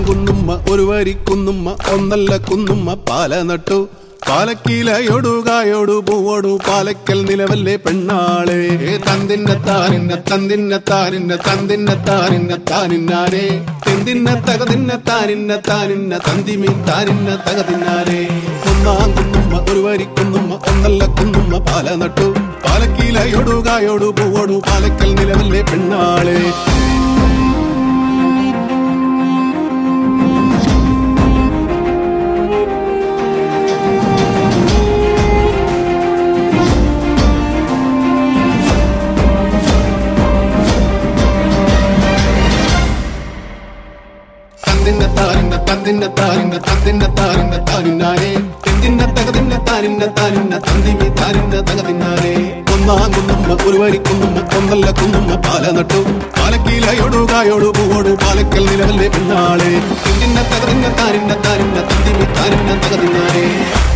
കുന്നുമ്മ ഒരു വരി കുന്നുമ്മ ഒന്നല്ല കുന്നുമ്മ പാല നട്ടു പാലക്കീലയൊടുകായോടു പൂവോടു പാലക്കൽ നിലവല്ലേ പെണ്ണാളെ തന്തിന്ന താനിന്ന തന്തിന്ന താനിന്ന തന്തിന്ന താനിന്ന താനിന്നാരെ തെന്തിന്ന തകതിന്ന താനിന്ന താനിന്ന തന്തിമീൻ താനിന്ന തകതിന്നാരെ ഒന്നാം കുന്നുമ്മ ഒരു വരി കുന്നുമ്മ ഒന്നല്ല കുന്നുമ്മ പാല നട്ടു പാലക്കീലയൊടുകായോടു പൂവോടു പാലക്കൽ നിലവല്ലേ പെണ്ണാളെ തന്തിന്ന താനിന്ന തന്തിന്ന താനിന്ന തന്തിന്ന താനിന്ന താനിന്നാരെ തെന്തിന്ന തകതിന്ന താനിന്ന താനിന്ന തന്തിമി താനിന്ന തകതിന്നാരെ ഒന്നാം കുന്നുമ്മ ഒരു വരി കുന്നുമ്മ ഒന്നല്ല കുന്നുമ്മ പാല നട്ടു പാലക്കീലയോടു കായോടു പൂവോടു പാലക്കൽ നിലവല്ലേ പെണ്ണാളെ തെന്തിന്ന തകതിന്ന താനിന്ന താനിന്ന തന്തിമി താനിന്ന തകതിന്നാരെ